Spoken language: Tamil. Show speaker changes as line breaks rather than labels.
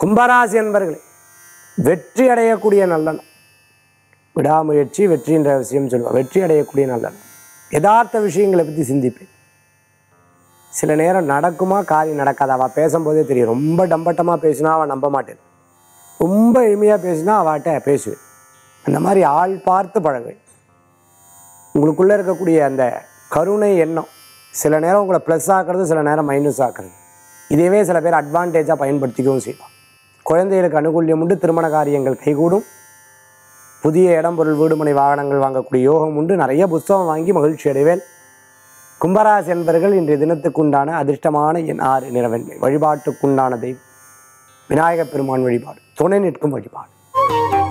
கும்பராசி என்பர்களே வெற்றி அடையக்கூடிய நல்ல நாள். விடாமுயற்சி வெற்றின்ற விஷயம் சொல்லுவாள் வெற்றி அடையக்கூடிய நல்ல நாள். யதார்த்த விஷயங்களை பற்றி சிந்திப்பேன் சில நேரம் நடக்குமா காரியம் நடக்காது அவள் பேசும்போதே தெரியும் ரொம்ப டம்பட்டமாக பேசினா அவன் நம்ப மாட்டேன் ரொம்ப எளிமையாக பேசினா அவட்ட பேசுவேன் அந்த மாதிரி ஆள் பார்த்து பழகுவேன் உங்களுக்குள்ளே இருக்கக்கூடிய அந்த கருணை எண்ணம் சில நேரம் உங்களை ப்ளஸ் ஆக்குறது சில நேரம் மைனஸ் ஆக்குறது இதுவே சில பேர் அட்வான்டேஜாக பயன்படுத்திக்கவும் செய்வான் குழந்தைகளுக்கு அனுகூல்யம் உண்டு திருமண காரியங்கள் கைகூடும் புதிய இடம் பொருள் வீடுமனை வாகனங்கள் வாங்கக்கூடிய யோகம் உண்டு நிறைய புஸ்தகம் வாங்கி மகிழ்ச்சி அடைவேன் கும்பராசி என்பர்கள் இன்றைய தினத்துக்குண்டான அதிர்ஷ்டமான என் ஆறு நிறவெண்மை வழிபாட்டுக்குண்டான தெய்வம் விநாயகப் பெருமான் வழிபாடு துணை நிற்கும் வழிபாடு